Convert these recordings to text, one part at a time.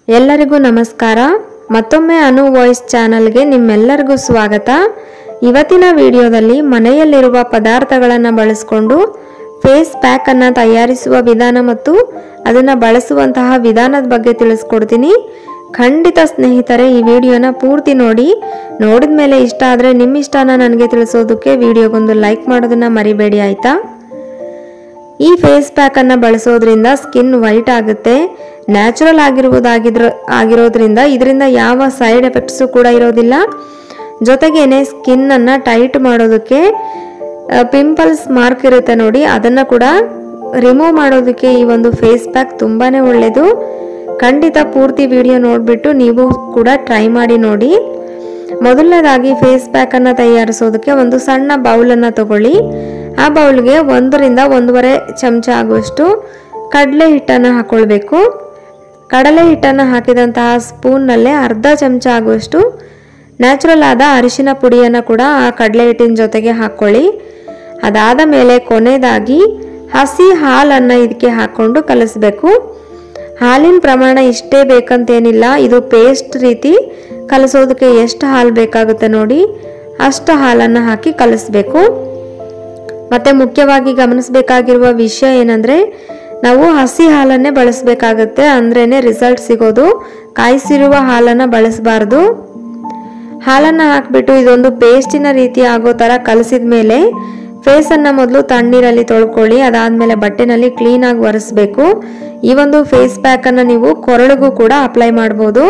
ಎಲ್ಲರಿಗೂ ನಮಸ್ಕಾರ ಮತ್ತೊಮ್ಮೆ ಅನು ವಾಯ್ಸ್ ಚಾನಲ್ಗೆ ನಿಮ್ಮೆಲ್ಲರಿಗೂ ಸ್ವಾಗತ ಇವತ್ತಿನ ವಿಡಿಯೋದಲ್ಲಿ ಮನೆಯಲ್ಲಿರುವ ಪದಾರ್ಥಗಳನ್ನು ಬಳಸಿಕೊಂಡು ಫೇಸ್ ಪ್ಯಾಕನ್ನು ತಯಾರಿಸುವ ವಿಧಾನ ಮತ್ತು ಅದನ್ನು ಬಳಸುವಂತಹ ವಿಧಾನದ ಬಗ್ಗೆ ತಿಳಿಸ್ಕೊಡ್ತೀನಿ ಖಂಡಿತ ಸ್ನೇಹಿತರೆ ಈ ವಿಡಿಯೋನ ಪೂರ್ತಿ ನೋಡಿ ನೋಡಿದ ಮೇಲೆ ಇಷ್ಟ ಆದರೆ ನಿಮ್ಮ ಇಷ್ಟನ ನನಗೆ ತಿಳಿಸೋದಕ್ಕೆ ವಿಡಿಯೋಗೊಂದು ಲೈಕ್ ಮಾಡೋದನ್ನು ಮರಿಬೇಡಿ ಆಯಿತಾ ಈ ಫೇಸ್ ಪ್ಯಾಕನ್ನು ಬಳಸೋದ್ರಿಂದ ಸ್ಕಿನ್ ವೈಟ್ ಆಗುತ್ತೆ ನ್ಯಾಚುರಲ್ ಆಗಿರುವುದಾಗಿದ್ರ ಆಗಿರೋದ್ರಿಂದ ಇದರಿಂದ ಯಾವ ಸೈಡ್ ಎಫೆಕ್ಟ್ಸು ಕೂಡ ಇರೋದಿಲ್ಲ ಜೊತೆಗೇನೆ ಸ್ಕಿನ್ನನ್ನು ಟೈಟ್ ಮಾಡೋದಕ್ಕೆ ಪಿಂಪಲ್ಸ್ ಮಾರ್ಕ್ ಇರುತ್ತೆ ನೋಡಿ ಅದನ್ನು ಕೂಡ ರಿಮೂವ್ ಮಾಡೋದಕ್ಕೆ ಈ ಒಂದು ಫೇಸ್ ಪ್ಯಾಕ್ ತುಂಬಾ ಒಳ್ಳೆಯದು ಖಂಡಿತ ಪೂರ್ತಿ ವಿಡಿಯೋ ನೋಡಿಬಿಟ್ಟು ನೀವು ಕೂಡ ಟ್ರೈ ಮಾಡಿ ನೋಡಿ ಮೊದಲನೇದಾಗಿ ಫೇಸ್ ಪ್ಯಾಕನ್ನು ತಯಾರಿಸೋದಕ್ಕೆ ಒಂದು ಸಣ್ಣ ಬೌಲನ್ನು ತಗೊಳ್ಳಿ ಆ ಬೌಲ್ಗೆ ಒಂದರಿಂದ ಒಂದೂವರೆ ಚಮಚ ಆಗುವಷ್ಟು ಕಡಲೆ ಹಿಟ್ಟನ್ನು ಹಾಕೊಳ್ಬೇಕು ಕಡಲೆ ಹಿಟ್ಟನ್ನು ಹಾಕಿದಂತಹ ಸ್ಪೂನ್ನಲ್ಲೇ ಅರ್ಧ ಚಮಚ ಆಗುವಷ್ಟು ನ್ಯಾಚುರಲ್ ಆದ ಅರಿಶಿನ ಪುಡಿಯನ್ನು ಕೂಡ ಆ ಕಡಲೆ ಹಿಟ್ಟಿನ ಜೊತೆಗೆ ಹಾಕ್ಕೊಳ್ಳಿ ಅದಾದ ಮೇಲೆ ಕೊನೆಯದಾಗಿ ಹಸಿ ಹಾಲನ್ನು ಇದಕ್ಕೆ ಹಾಕ್ಕೊಂಡು ಕಲಿಸ್ಬೇಕು ಹಾಲಿನ ಪ್ರಮಾಣ ಇಷ್ಟೇ ಬೇಕಂತೇನಿಲ್ಲ ಇದು ಪೇಸ್ಟ್ ರೀತಿ ಕಲಸೋದಕ್ಕೆ ಎಷ್ಟು ಹಾಲು ಬೇಕಾಗುತ್ತೆ ನೋಡಿ ಅಷ್ಟು ಹಾಲನ್ನು ಹಾಕಿ ಕಲಿಸ್ಬೇಕು ಮತ್ತೆ ಮುಖ್ಯವಾಗಿ ಗಮನಿಸಬೇಕಾಗಿರುವ ವಿಷಯ ಏನಂದ್ರೆ ನಾವು ಹಸಿ ಹಾಲನ್ನೇ ಬಳಸಬೇಕಾಗುತ್ತೆ ಅಂದ್ರೇನೆ ರಿಸಲ್ಟ್ ಸಿಗೋದು ಕಾಯಿಸಿರುವ ಹಾಲನ್ನು ಬಳಸಬಾರ್ದು ಹಾಲನ್ನು ಹಾಕಿಬಿಟ್ಟು ಇದೊಂದು ಪೇಸ್ಟಿನ ರೀತಿ ಆಗೋ ಥರ ಕಲಸಿದ ಮೇಲೆ ಫೇಸನ್ನು ಮೊದಲು ತಣ್ಣೀರಲ್ಲಿ ತೊಳ್ಕೊಳ್ಳಿ ಅದಾದಮೇಲೆ ಬಟ್ಟೆನಲ್ಲಿ ಕ್ಲೀನಾಗಿ ಒರೆಸ್ಬೇಕು ಈ ಒಂದು ಫೇಸ್ ಪ್ಯಾಕನ್ನು ನೀವು ಕೊರಳಿಗೂ ಕೂಡ ಅಪ್ಲೈ ಮಾಡ್ಬೋದು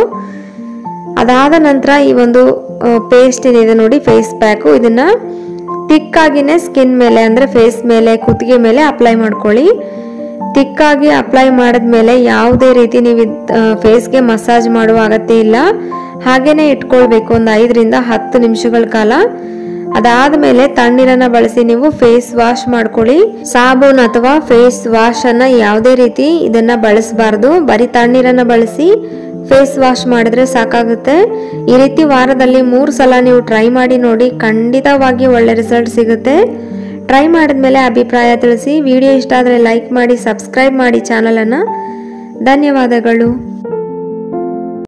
ಅದಾದ ನಂತರ ಈ ಒಂದು ಪೇಸ್ಟ್ ಏನಿದೆ ನೋಡಿ ಫೇಸ್ ಪ್ಯಾಕು ಇದನ್ನು ತಿಕ್ಕಾಗಿನೇ ಸ್ಕಿನ್ ಮೇಲೆ ಅಂದರೆ ಫೇಸ್ ಮೇಲೆ ಕುತ್ತಿಗೆ ಮೇಲೆ ಅಪ್ಲೈ ಮಾಡ್ಕೊಳ್ಳಿ ತಿಕ್ಕಾಗಿ ಅಪ್ಲೈ ಮಾಡಿದ್ಮೇಲೆ ಯಾವುದೇ ರೀತಿ ನೀವು ಫೇಸ್ಗೆ ಮಸಾಜ್ ಮಾಡುವ ಅಗತ್ಯ ಇಲ್ಲ ಹಾಗೇನೆ ಇಟ್ಕೊಳ್ಬೇಕು ಒಂದು ಐದರಿಂದ ಹತ್ತು ನಿಮಿಷಗಳ ಕಾಲ ಅದಾದ ಮೇಲೆ ತಣ್ಣೀರನ್ನ ಬಳಸಿ ನೀವು ಫೇಸ್ ವಾಶ್ ಮಾಡ್ಕೊಳ್ಳಿ ಸಾಬೂನ್ ಅಥವಾ ಫೇಸ್ ವಾಶ್ ಅನ್ನ ಯಾವುದೇ ರೀತಿ ಇದನ್ನ ಬಳಸಬಾರ್ದು ಬರೀ ತಣ್ಣೀರನ್ನ ಬಳಸಿ ಫೇಸ್ ವಾಶ್ ಮಾಡಿದ್ರೆ ಸಾಕಾಗುತ್ತೆ ಈ ರೀತಿ ವಾರದಲ್ಲಿ ಮೂರು ಸಲ ನೀವು ಟ್ರೈ ಮಾಡಿ ನೋಡಿ ಖಂಡಿತವಾಗಿ ಒಳ್ಳೆ ರಿಸಲ್ಟ್ ಸಿಗುತ್ತೆ ಟ್ರೈ ಮಾಡಿದ್ಮೇಲೆ ಅಭಿಪ್ರಾಯ ತಿಳಿಸಿ ವಿಡಿಯೋ ಇಷ್ಟ ಆದರೆ ಲೈಕ್ ಮಾಡಿ ಸಬ್ಸ್ಕ್ರೈಬ್ ಮಾಡಿ ಚಾನಲನ್ನು ಧನ್ಯವಾದಗಳು